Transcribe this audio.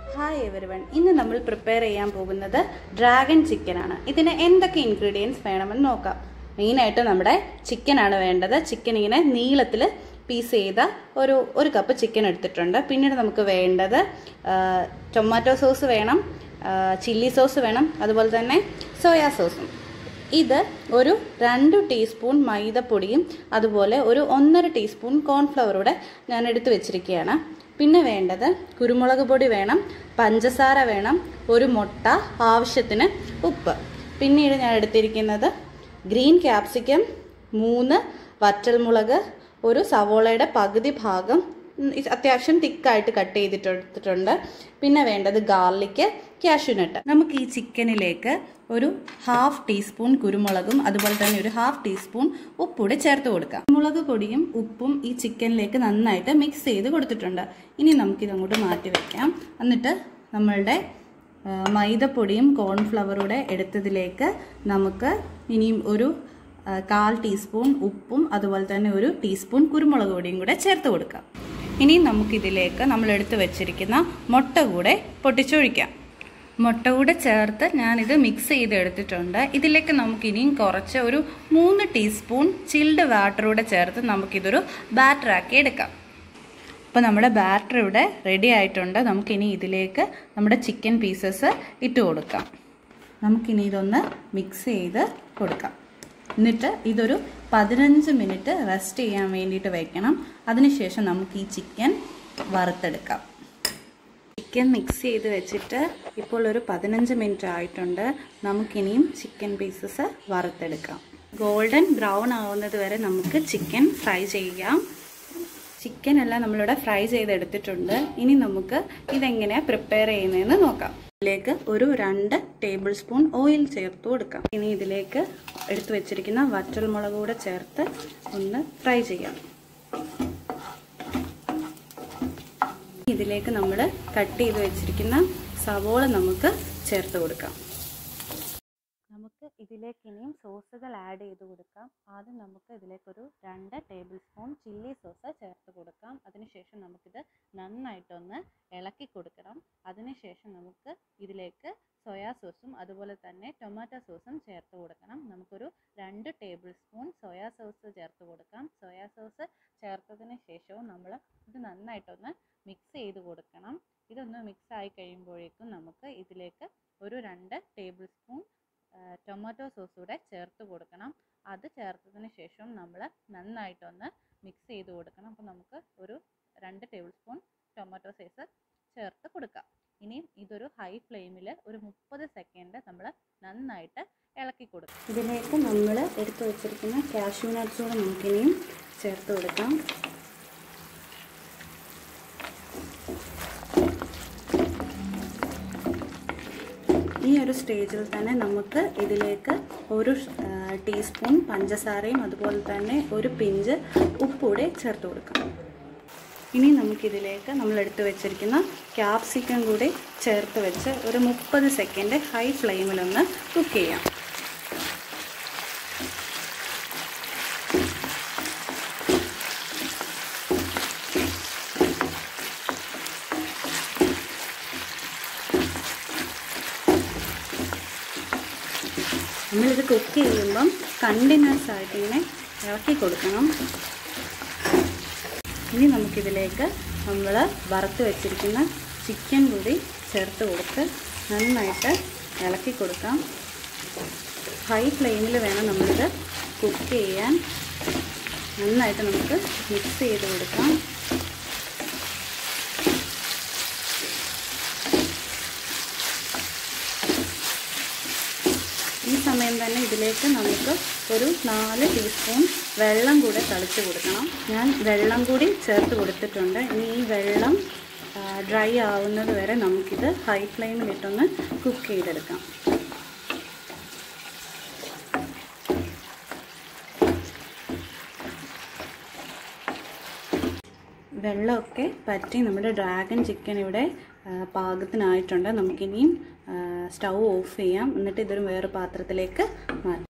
hi everyone ഇന്ന് നമ്മൾ prepare ചെയ്യാൻ പോകുന്നത് ഡ്രാഗൺ ചിക്കനാണ് ഇതിന് എന്തൊക്കെ ഇൻഗ്രീഡിയൻസ് വേണമെന്ന് നോക്കാം മെയിനായിട്ട് നമ്മുടെ ചിക്കനാണ് വേണ്ടത് ചിക്കൻ ഇങ്ങനെ നീളത്തിൽ പീസ് ചെയ്ത ഒരു ഒരു കപ്പ് ചിക്കൻ എടുത്തിട്ടുണ്ട് പിന്നീട് നമുക്ക് വേണ്ടത് ടൊമാറ്റോ സോസ് വേണം ചില്ലി സോസ് വേണം അതുപോലെ തന്നെ സോയാ സോസും ഇത് ഒരു രണ്ട് ടീസ്പൂൺ മൈദപ്പൊടിയും അതുപോലെ ഒരു ഒന്നര ടീസ്പൂൺ കോൺഫ്ലവറൂടെ ഞാൻ എടുത്തു വെച്ചിരിക്കുകയാണ് പിന്നെ വേണ്ടത് കുരുമുളക് പൊടി വേണം പഞ്ചസാര വേണം ഒരു മുട്ട ആവശ്യത്തിന് ഉപ്പ് പിന്നീട് ഞാൻ എടുത്തിരിക്കുന്നത് ഗ്രീൻ ക്യാപ്സിക്കം മൂന്ന് വറ്റൽമുളക് ഒരു സവോളയുടെ പകുതി ഭാഗം ഉം, ഇത് അത്യാവശ്യം തിക്കായിട്ട് കട്ട് ചെയ്തിട്ടെടുത്തിട്ടുണ്ട് പിന്നെ വേണ്ടത് ഗാർലിക്ക് കാഷ്യൂനട്ട് നമുക്ക് ഈ ചിക്കനിലേക്ക് ഒരു ഹാഫ് ടീസ്പൂൺ കുരുമുളകും അതുപോലെ തന്നെ ഒരു ഹാഫ് ടീസ്പൂൺ ഉപ്പൂടെ ചേർത്ത് കൊടുക്കാം മുളക് പൊടിയും ഉപ്പും ഈ ചിക്കനിലേക്ക് നന്നായിട്ട് മിക്സ് ചെയ്ത് കൊടുത്തിട്ടുണ്ട് ഇനി നമുക്കിത് അങ്ങോട്ട് മാറ്റി വെക്കാം എന്നിട്ട് നമ്മളുടെ ആ, മൈദപ്പൊടിയും കോൺഫ്ലവറൂടെ എടുത്തതിലേക്ക് നമുക്ക് ഇനിയും ഒരു ആ, കാൽ ടീസ്പൂൺ ഉപ്പും അതുപോലെ തന്നെ ഒരു ടീസ്പൂൺ കുരുമുളക് പൊടിയും കൂടെ ചേർത്ത് കൊടുക്കാം ഇനി നമുക്കിതിലേക്ക് നമ്മൾ എടുത്തു വെച്ചിരിക്കുന്ന മുട്ട കൂടെ പൊട്ടിച്ചൊഴിക്കാം മുട്ട കൂടെ ചേർത്ത് ഞാനിത് മിക്സ് ചെയ്ത് എടുത്തിട്ടുണ്ട് ഇതിലേക്ക് നമുക്കിനിയും കുറച്ച് ഒരു മൂന്ന് ടീസ്പൂൺ ചിൽഡ് വാട്ടർ കൂടെ ചേർത്ത് നമുക്കിതൊരു ബാറ്ററാക്കി എടുക്കാം അപ്പോൾ നമ്മുടെ ബാറ്റർ ഇവിടെ റെഡി ആയിട്ടുണ്ട് നമുക്കിനി ഇതിലേക്ക് നമ്മുടെ ചിക്കൻ പീസസ് ഇട്ട് കൊടുക്കാം നമുക്കിനി ഇതൊന്ന് മിക്സ് ചെയ്ത് കൊടുക്കാം എന്നിട്ട് ഇതൊരു പതിനഞ്ച് മിനിറ്റ് റെസ്റ്റ് ചെയ്യാൻ വേണ്ടിയിട്ട് വെക്കണം അതിനുശേഷം നമുക്ക് ഈ ചിക്കൻ വറുത്തെടുക്കാം ചിക്കൻ മിക്സ് ചെയ്ത് വെച്ചിട്ട് ഇപ്പോൾ ഒരു പതിനഞ്ച് മിനിറ്റ് ആയിട്ടുണ്ട് നമുക്കിനിയും ചിക്കൻ പീസസ് വറുത്തെടുക്കാം ഗോൾഡൻ ബ്രൗൺ ആവുന്നത് വരെ നമുക്ക് ചിക്കൻ ഫ്രൈ ചെയ്യാം ചിക്കൻ എല്ലാം നമ്മളിവിടെ ഫ്രൈ ചെയ്തെടുത്തിട്ടുണ്ട് ഇനി നമുക്ക് ഇതെങ്ങനെയാണ് പ്രിപ്പയർ ചെയ്യുന്നതെന്ന് നോക്കാം ഇതിലേക്ക് ഒരു രണ്ട് ടേബിൾ സ്പൂൺ ഓയിൽ ചേർത്ത് കൊടുക്കാം ഇനി ഇതിലേക്ക് എടുത്തു വെച്ചിരിക്കുന്ന വറ്റൽ മുളക് കൂടെ ചേർത്ത് ഒന്ന് ഫ്രൈ ചെയ്യാം ഇതിലേക്ക് നമ്മൾ കട്ട് ചെയ്ത് വെച്ചിരിക്കുന്ന സവോള നമുക്ക് ചേർത്ത് കൊടുക്കാം നമുക്ക് ഇതിലേക്ക് ഇനിയും സോസുകൾ ആഡ് ചെയ്ത് കൊടുക്കാം ആദ്യം നമുക്ക് ഇതിലേക്കൊരു രണ്ട് ടേബിൾ സ്പൂൺ ചില്ലി സോസ് ചേർത്ത് കൊടുക്കാം അതിനുശേഷം നമുക്കിത് നന്നായിട്ടൊന്ന് ഇളക്കി കൊടുക്കണം അതിനുശേഷം നമുക്ക് ഇതിലേക്ക് സോയാ സോസും അതുപോലെ തന്നെ ടൊമാറ്റോ സോസും ചേർത്ത് കൊടുക്കണം നമുക്കൊരു രണ്ട് ടേബിൾ സ്പൂൺ സോയാ സോസ് ചേർത്ത് കൊടുക്കാം സോയാ സോസ് ചേർത്തതിന് ശേഷവും നമ്മൾ ഇത് നന്നായിട്ടൊന്ന് മിക്സ് ചെയ്ത് കൊടുക്കണം ഇതൊന്ന് മിക്സ് ആയി കഴിയുമ്പോഴേക്കും നമുക്ക് ഇതിലേക്ക് ഒരു രണ്ട് ടേബിൾ സ്പൂൺ ടൊമാറ്റോ സോസ് കൂടെ ചേർത്ത് കൊടുക്കണം അത് ചേർത്തതിന് ശേഷം നമ്മൾ നന്നായിട്ടൊന്ന് മിക്സ് ചെയ്ത് കൊടുക്കണം അപ്പോൾ നമുക്ക് ഒരു രണ്ട് ടേബിൾ സ്പൂൺ ടൊമാറ്റോ സോസ് ചേർത്ത് കൊടുക്കാം ഇനിയും ഇതൊരു ഹൈ ഫ്ലെയിമിൽ ഒരു മുപ്പത് സെക്കൻഡ് നമ്മൾ നന്നായിട്ട് ഇളക്കി കൊടുക്കും ഇതിലേക്ക് നമ്മൾ എടുത്തു വെച്ചിരിക്കുന്ന കാഷ്യൂ നട്ട്സ് കൂടെ നമുക്കിനിയും ചേർത്ത് കൊടുക്കാം ഈ ഒരു സ്റ്റേജിൽ തന്നെ നമുക്ക് ഇതിലേക്ക് ഒരു ടീസ്പൂൺ പഞ്ചസാരയും അതുപോലെ തന്നെ ഒരു പിഞ്ച് ഉപ്പൂടെ ചേർത്ത് കൊടുക്കാം ഇനി നമുക്കിതിലേക്ക് നമ്മൾ എടുത്തു വെച്ചിരിക്കുന്ന ക്യാപ്സിക്കം കൂടി ചേർത്ത് വെച്ച് ഒരു മുപ്പത് സെക്കൻഡ് ഹൈ ഫ്ലെയിമിലൊന്ന് കുക്ക് ചെയ്യാം നമ്മളിത് കുക്ക് ചെയ്യുമ്പം കണ്ടിന്യൂസ് ആയിട്ട് ഇങ്ങനെ ഇളക്കി കൊടുക്കണം ഇനി നമുക്കിതിലേക്ക് നമ്മൾ വറുത്ത് വെച്ചിരിക്കുന്ന ചിക്കൻ കൂടി ചേർത്ത് കൊടുത്ത് നന്നായിട്ട് ഇളക്കി കൊടുക്കാം ഹൈ ഫ്ലെയിമിൽ വേണം നമ്മളിത് കുക്ക് ചെയ്യാൻ നന്നായിട്ട് നമുക്ക് മിക്സ് ചെയ്ത് കൊടുക്കാം ഈ സമയം തന്നെ ഇതിലേക്ക് നമുക്ക് ഒരു നാല് ടീസ്പൂൺ വെള്ളം കൂടെ തളിച്ച് കൊടുക്കണം ഞാൻ വെള്ളം കൂടി ചേർത്ത് കൊടുത്തിട്ടുണ്ട് ഇനി ഈ വെള്ളം ഡ്രൈ ആവുന്നത് വരെ നമുക്കിത് ഹൈ ഫ്ലെയിമിലിട്ടൊന്ന് കുക്ക് ചെയ്തെടുക്കാം വെള്ളമൊക്കെ പറ്റി നമ്മുടെ ഡ്രാഗൺ ചിക്കൻ ഇവിടെ ആ, പാകത്തിനായിട്ടുണ്ട് നമുക്കിനിയും സ്റ്റൗ ഓഫ് ചെയ്യാം എന്നിട്ട് ഇതൊരു വേറെ പാത്രത്തിലേക്ക് മാറ്റാം